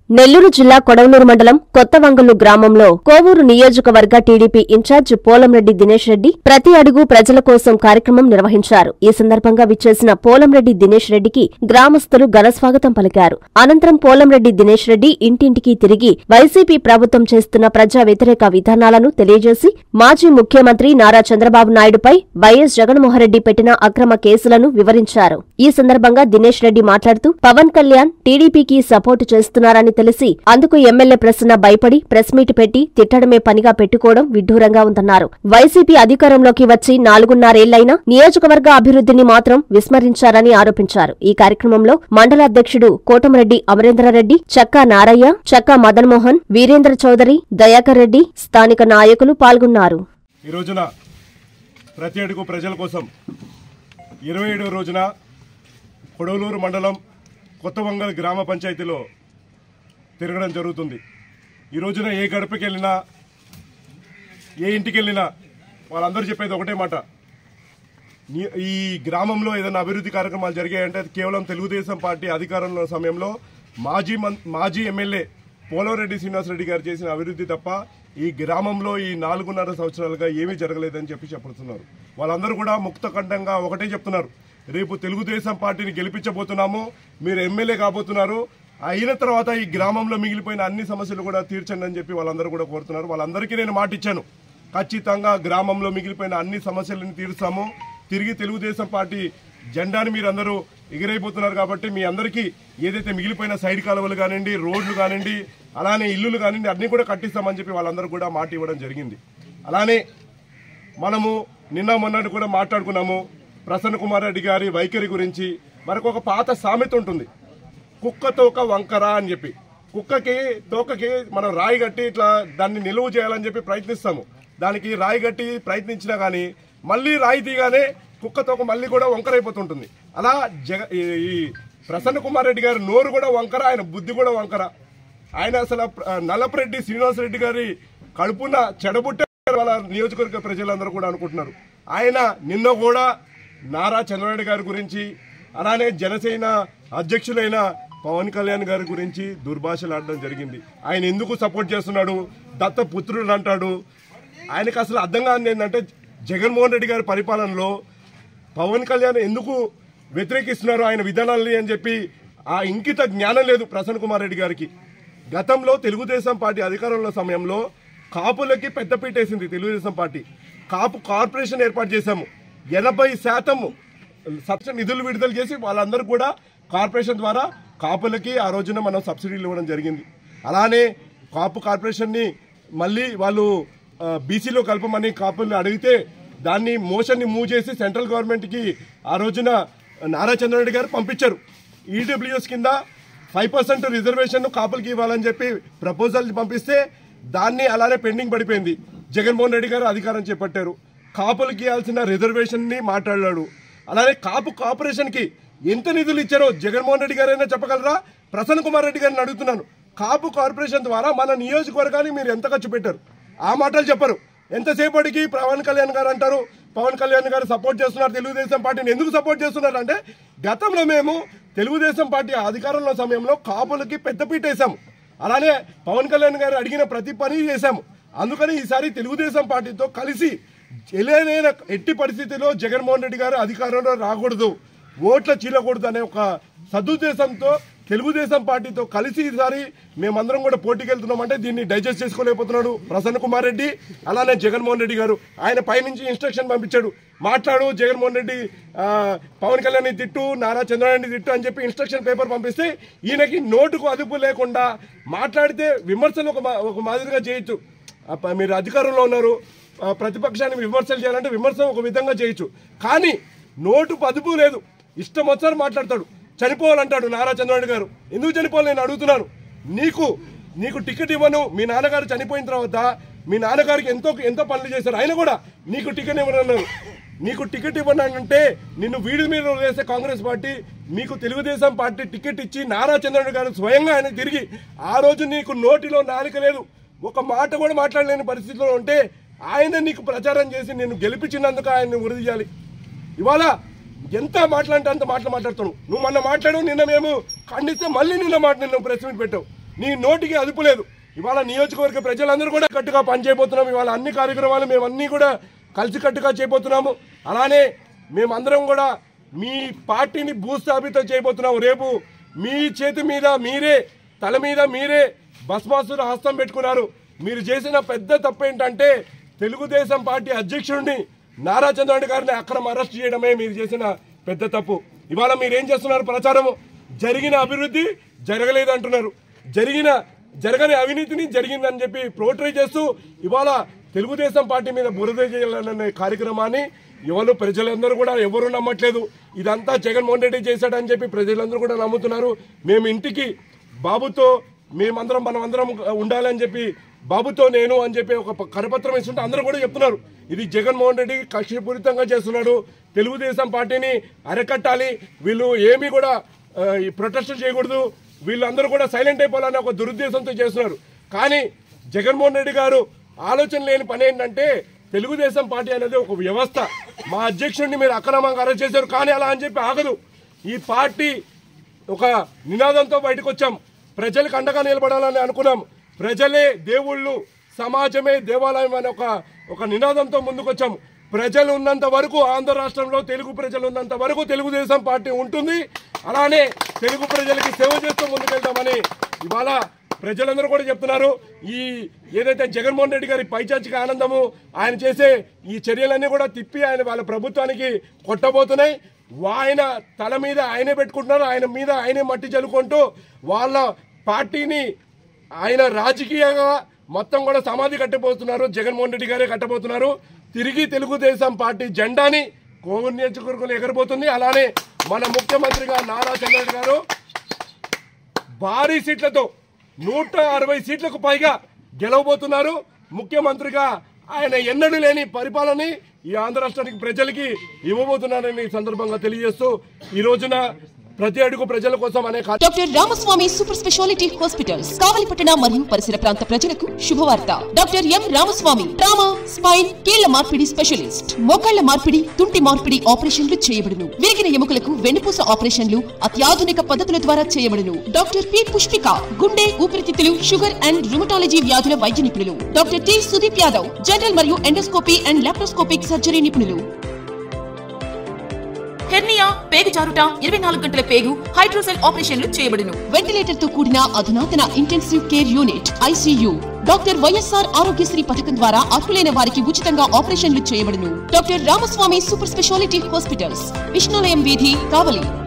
నెల్లూరు జిల్లా కొడవలూరు మండలం కొత్తవంగల్లు గ్రామంలో కోవూరు నియోజకవర్గ టీడీపీ ఇన్ఛార్జ్ పోలంరెడ్డి దినేష్ రెడ్డి ప్రతి అడుగు ప్రజల కోసం కార్యక్రమం నిర్వహించారు ఈ సందర్భంగా విచ్చేసిన పోలంరెడ్డి దినేష్ రెడ్డికి గ్రామస్తులు ఘనస్వాగతం పలికారు అనంతరం పోలంరెడ్డి దినేష్ రెడ్డి ఇంటింటికి తిరిగి వైసీపీ ప్రభుత్వం చేస్తున్న ప్రజా వ్యతిరేక విధానాలను తెలియజేసి మాజీ ముఖ్యమంత్రి నారా చంద్రబాబు నాయుడుపై వైఎస్ జగన్మోహన్రెడ్డి పెట్టిన అక్రమ కేసులను వివరించారు ఈ సందర్భంగా దినేష్ రెడ్డి మాట్లాడుతూ పవన్ కళ్యాణ్ టీడీపీకి సపోర్టు చేస్తున్నారని తెలిసి అందుకు ఎమ్మెల్యే ప్రసన్న భయపడి ప్రెస్ మీట్ పెట్టి తిట్టడమే పనిగా పెట్టుకోవడం విడ్డూరంగా ఉందన్నారు వైసీపీ అధికారంలోకి వచ్చి నాలుగున్నరేళ్లైనా నియోజకవర్గ అభివృద్ధిని మాత్రం విస్మరించారని ఆరోపించారు ఈ కార్యక్రమంలో మండల అధ్యక్షుడు కోటంరెడ్డి అమరేంద్రరెడ్డి చక్కా నారయ్య చక్కా మదన్మోహన్ వీరేంద్ర చౌదరి దయాకర్ రెడ్డి స్థానిక నాయకులు పాల్గొన్నారు ఈ రోజున ప్రతి అడుగు ప్రజల కోసం ఇరవై ఏడవ రోజున కొడవలూరు మండలం కొత్తవంగల్ గ్రామ పంచాయతీలో తిరగడం జరుగుతుంది ఈ రోజున ఏ గడపకి వెళ్ళినా ఏ ఇంటికి వెళ్ళినా వాళ్ళందరూ చెప్పేది ఒకటే మాట నీ- ఈ గ్రామంలో ఏదైనా అభివృద్ధి కార్యక్రమాలు జరిగాయంటే అది కేవలం తెలుగుదేశం పార్టీ అధికారంలో సమయంలో మాజీ మం- మాజీ ఎమ్మెల్యే పోలవరెడ్డి శ్రీనివాసరెడ్డి గారు చేసిన అభివృద్ధి తప్ప ఈ గ్రామంలో ఈ నాలుగున్నర సంవత్సరాలుగా ఏమీ జరగలేదని చెప్పి చెప్తున్నారు వాళ్ళందరూ కూడా ముక్తకంఠంగా ఒకటే చెప్తున్నారు రేపు తెలుగుదేశం పార్టీని గెలిపించబోతున్నాము మీరు ఎమ్మెల్యే కాబోతున్నారు అయిన తర్వాత ఈ గ్రామంలో మిగిలిపోయిన అన్ని సమస్యలు కూడా తీర్చండి అని చెప్పి వాళ్ళందరూ కూడా కోరుతున్నారు వాళ్ళందరికీ నేను మాట ఇచ్చాను ఖచ్చితంగా గ్రామంలో మిగిలిపోయిన అన్ని సమస్యలను తీరుస్తాము తిరిగి తెలుగుదేశం పార్టీ జెండాని మీరు అందరూ ఎగిరైపోతున్నారు కాబట్టి మీ అందరికీ ఏదైతే మిగిలిపోయిన సైడ్ కాలువలు కానివ్వండి రోడ్లు కానివ్వండి అలానే ఇల్లులు కానివ్వండి అన్ని కూడా కట్టిస్తామని చెప్పి వాళ్ళందరూ కూడా మాట ఇవ్వడం జరిగింది అలానే మనము నిన్న మొన్నటి కూడా మాట్లాడుకున్నాము ప్రసన్న కుమార్ రెడ్డి గారి వైఖరి గురించి మనకు ఒక పాత సామెత ఉంటుంది కుక్క తోక వంకర అని చెప్పి కుక్కకి తోకకి మనం రాయి కట్టి ఇట్లా దాన్ని నిలువ చేయాలని చెప్పి ప్రయత్నిస్తాము దానికి రాయి కట్టి ప్రయత్నించినా కానీ మళ్ళీ రాయి తీగానే కుక్క తోక మళ్ళీ కూడా వంకరైపోతుంటుంది అలా జగ ఈ- ఈ ప్రసన్న కుమార్ రెడ్డి గారి నోరు కూడా వంకర ఆయన బుద్ధి కూడా వంకర ఆయన అసలు ఆ నల్లపరెడ్డి శ్రీనివాసరెడ్డి గారి కడుపున చెడబుట్టే వాళ్ళ నియోజకవర్గ ప్రజలందరూ కూడా అనుకుంటున్నారు ఆయన నిన్న కూడా నారా చంద్రబాబు గారి గురించి అలానే జనసేన అధ్యక్షులైన పవన్ కళ్యాణ్ గారి గురించి దుర్భాషలాడడం జరిగింది ఆయన ఎందుకు సపోర్ట్ చేస్తున్నాడు దత్త పుత్రుడు అంటాడు ఆయనకు అసలు అర్థం కాని ఏంటంటే జగన్మోహన్ రెడ్డి గారి పరిపాలనలో పవన్ కళ్యాణ్ ఎందుకు వ్యతిరేకిస్తున్నారు ఆయన విధానాలని అని చెప్పి ఆ ఇంకిత జ్ఞానం లేదు ప్రసన్న కుమార్ రెడ్డి గారికి గతంలో తెలుగుదేశం పార్టీ అధికారంలో సమయంలో కాపులకి పెద్దపీట వేసింది తెలుగుదేశం పార్టీ కాపు కార్పొరేషన్ ఏర్పాటు చేశాము ఎనభై శాతం సబ్సిడీ నిధులు విడుదల చేసి వాళ్ళందరూ కూడా కార్పొరేషన్ ద్వారా కాపులకి ఆ రోజున మనం సబ్సిడీలు ఇవ్వడం జరిగింది అలానే కాపు కార్పొరేషన్ని మళ్ళీ వాళ్ళు బీసీలో కలపమని కాపుల్ని అడిగితే దాన్ని మోషన్ని మూవ్ చేసి సెంట్రల్ గవర్నమెంట్కి ఆ రోజున నారా చంద్రరెడ్డి గారు పంపించారు ఈడబ్ల్యూఎస్ కింద ఫైవ్ పర్సెంట్ రిజర్వేషన్ కాపులకి ఇవ్వాలని చెప్పి ప్రపోజల్ పంపిస్తే దాన్ని అలానే పెండింగ్ పడిపోయింది జగన్మోహన్ రెడ్డి గారు అధికారం చేపట్టారు కాపులకి ఇవ్వాల్సిన రిజర్వేషన్ ని మాట్లాడాడు అలానే కాపు కార్పొరేషన్ కి ఎంత నిధులు ఇచ్చారో జగన్మోహన్ రెడ్డి గారైనా చెప్పగలరా ప్రసన్న కుమార్ రెడ్డి గారిని అడుగుతున్నాను కాపు కార్పొరేషన్ ద్వారా మన నియోజకవర్గానికి మీరు ఎంత ఖర్చు పెట్టారు ఆ మాటలు చెప్పరు ఎంతసేపటికి పవన్ కళ్యాణ్ గారు అంటారు పవన్ కళ్యాణ్ గారు సపోర్ట్ చేస్తున్నారు తెలుగుదేశం పార్టీని ఎందుకు సపోర్ట్ చేస్తున్నారు అంటే గతంలో మేము తెలుగుదేశం పార్టీ అధికారంలో సమయంలో కాపులకి పెద్దపీట వేసాము అలానే పవన్ కళ్యాణ్ గారు అడిగిన ప్రతి పని చేశాము అందుకని ఈసారి తెలుగుదేశం పార్టీతో కలిసి ఎలానైన ఎట్టి పరిస్థితిలో జగన్మోహన్ రెడ్డి గారు అధికారంలో రాకూడదు ఓట్ల చీలకూడదు అనే ఒక సదుద్దేశంతో తెలుగుదేశం పార్టీతో కలిసి ఈసారి మేమందరం కూడా పోటీకి వెళ్తున్నాం అంటే దీన్ని డైజెస్ట్ చేసుకోలేకపోతున్నాడు ప్రసన్న కుమార్ రెడ్డి అలానే జగన్మోహన్ రెడ్డి గారు ఆయన పైనుంచి ఇన్స్ట్రక్షన్ పంపించాడు మాట్లాడు జగన్మోహన్ రెడ్డి ఆ, పవన్ కళ్యాణ్ తిట్టు నారా చంద్రబాబు తిట్టు అని చెప్పి ఇన్స్ట్రక్షన్ పేపర్ పంపిస్తే ఈయనకి నోటుకు అదుపు లేకుండా మాట్లాడితే విమర్శలు ఒక మా- ఒక మాదిరిగా చేయొచ్చు అప్ప- మీరు అధికారంలో ఉన్నారు ఆ, ప్రతిపక్షాన్ని విమర్శలు చేయాలంటే విమర్శ ఒక విధంగా చేయొచ్చు కానీ నోటు పదుపు లేదు ఇష్టం వచ్చారు మాట్లాడతాడు చనిపోవాలంటాడు నారా చంద్రబాబు గారు ఎందుకు చనిపోవాలి నేను అడుగుతున్నాను నీకు నీకు టికెట్ ఇవ్వను మీ నాన్నగారు చనిపోయిన తర్వాత మీ నాన్నగారికి ఎంతో ఎంతో పనులు చేశారు ఆయన కూడా నీకు టికెట్ ఇవ్వనన్నారు నీకు టికెట్ ఇవ్వనంటే నిన్ను వీడి మీద వేసే కాంగ్రెస్ పార్టీ మీకు తెలుగుదేశం పార్టీ టికెట్ ఇచ్చి నారా చంద్రబాబు గారు స్వయంగా ఆయన తిరిగి ఆ రోజు నీకు నోటిలో నాలుక లేదు ఒక మాట కూడా మాట్లాడలేని పరిస్థితిలో ఉంటే ఆయన నీకు ప్రచారం చేసి నిన్ను గెలిపించినందుకు ఆయన్ని ఉరిదీయాలి ఇవాళ ఎంత మాట్లాడితే అంత మాటలు మాట్లాడుతాను నువ్వు మొన్న మాట్లాడు నిన్న మేము ఖండిస్తే మళ్ళీ నిన్న మాట నిన్న ప్రెస్ మీట్ పెట్టావు నీ నోటికి అదుపు లేదు ఇవాళ నియోజకవర్గ ప్రజలందరూ కూడా కట్టుగా పనిచేయబోతున్నాం ఇవాళ అన్ని కార్యక్రమాలు మేము అన్ని కూడా కలిసికట్టుగా చేయబోతున్నాము అలానే మేమందరం కూడా మీ పార్టీని భూస్థాపితం చేయబోతున్నాం రేపు మీ చేతి మీద మీరే తల మీద మీరే భస్మాసుర హస్తం పెట్టుకున్నారు మీరు చేసిన పెద్ద తప్పు ఏంటంటే తెలుగుదేశం పార్టీ అధ్యక్షుడిని నారా చంద్రబాబు గారిని అక్రమ అరెస్ట్ చేయడమే మీరు చేసిన పెద్ద తప్పు ఇవాళ మీరు ఏం చేస్తున్నారు ప్రచారము జరిగిన అభివృద్ధి జరగలేదు అంటున్నారు జరిగిన జరగని అవినీతిని జరిగిందని చెప్పి ప్రోట్రీ చేస్తూ ఇవాళ తెలుగుదేశం పార్టీ మీద బురద చేయాలనే కార్యక్రమాన్ని ఇవాళ ప్రజలందరూ కూడా ఎవరు నమ్మట్లేదు ఇదంతా జగన్మోహన్ రెడ్డి చేశాడని చెప్పి ప్రజలందరూ కూడా నమ్ముతున్నారు మేము ఇంటికి బాబుతో మేమందరం మనం అందరం ఉండాలని చెప్పి బాబుతో నేను అని చెప్పి ఒక ప- కరపత్రం ఇస్తుంటే అందరూ కూడా చెప్తున్నారు ఇది జగన్మోహన్ రెడ్డి కక్షపూరితంగా చేస్తున్నాడు తెలుగుదేశం పార్టీని అరకట్టాలి వీళ్ళు ఏమీ కూడా ఆ, ఈ ప్రొటెస్ట్ చేయకూడదు వీళ్ళందరూ కూడా సైలెంట్ అయిపోవాలని ఒక దురుద్దేశంతో చేస్తున్నారు కానీ జగన్మోహన్ రెడ్డి గారు ఆలోచన లేని పని ఏంటంటే తెలుగుదేశం పార్టీ అనేది ఒక వ్యవస్థ మా అధ్యక్షుడిని మీరు అక్రమంగా అరెస్ట్ చేశారు కానీ అలా అని చెప్పి ఆగదు ఈ పార్టీ ఒక నినాదంతో బయటకు వచ్చాం ప్రజలకు అండగా నిలబడాలని అనుకున్నాం ప్రజలే దేవుళ్ళు సమాజమే దేవాలయం అనే ఒక ఒక నినాదంతో ముందుకొచ్చాం ప్రజలు ఉన్నంత వరకు ఆంధ్ర రాష్ట్రంలో తెలుగు ప్రజలు ఉన్నంత వరకు తెలుగుదేశం పార్టీ ఉంటుంది అలానే తెలుగు ప్రజలకి సేవ చేస్తూ ముందుకెళ్తామని ఇవాళ ప్రజలందరూ కూడా చెప్తున్నారు ఈ ఏదైతే జగన్మోహన్ రెడ్డి గారి పైచాచిక ఆనందము ఆయన చేసే ఈ చర్యలన్నీ కూడా తిప్పి ఆయన వాళ్ళ ప్రభుత్వానికి కొట్టబోతున్నాయి ఆయన తల మీద ఆయనే పెట్టుకుంటున్నారు ఆయన మీద ఆయనే మట్టి చల్లుకుంటూ వాళ్ళ పార్టీని ఆయన రాజకీయంగా మొత్తం కూడా సమాధి కట్టబోతున్నారు జగన్మోహన్ రెడ్డి గారే కట్టబోతున్నారు తిరిగి తెలుగుదేశం పార్టీ జెండాని కోవూరు నియోజకవర్గంలో ఎగరబోతుంది అలానే మన ముఖ్యమంత్రిగా నారా చంద్రబాబు గారు భారీ సీట్లతో నూట అరవై సీట్లకు పైగా గెలవబోతున్నారు ముఖ్యమంత్రిగా ఆయన ఎన్నడూ లేని పరిపాలన ఈ ఆంధ్ర రాష్ట్రానికి ప్రజలకి ఇవ్వబోతున్నారని ఈ సందర్భంగా తెలియజేస్తూ ఈ రోజున ప్రతి అడుగు ప్రజల కోసం అనే కార్య- doctor Ramaswamy super speciality hospitals కావలిపట్టణ మరియు పరిసర ప్రాంత ప్రజలకు శుభవార్త doctor M Ramaswamy trauma spine కీళ్ల మార్పిడి స్పెషలిస్ట్ మోకాళ్ల మార్పిడి తుంటి మార్పిడి ఆపరేషన్లు చేయబడును విరిగిన ఎముకలకు వెన్నుపూస ఆపరేషన్లు అత్యాధునిక పద్ధతుల ద్వారా చేయబడును డాక్టర్ పి పుష్పిక గుండె ఊపిరితిత్తులు షుగర్ అండ్ రుమటాలజీ వ్యాధుల వైద్య నిపుణులు doctor T Sudeep Yadav general మరియు ఎండోస్కోపీ అండ్ లాప్రోస్కోపిక్ సర్జరీ నిపుణులు హెర్నియా పేగు జారుట ఇరవై నాలుగు గంటల పేగు హైడ్రోసెల్ ఆపరేషన్లు చేయబడును వెంటిలేటర్ తో కూడిన అధునాతన intensive care unit ICU doctor YSR Aarogyasri పథకం ద్వారా అర్హులైన వారికి ఉచితంగా ఆపరేషన్లు చేయబడును doctor Ramaswamy super speciality hospitals Vishnulayam వీధి కావలి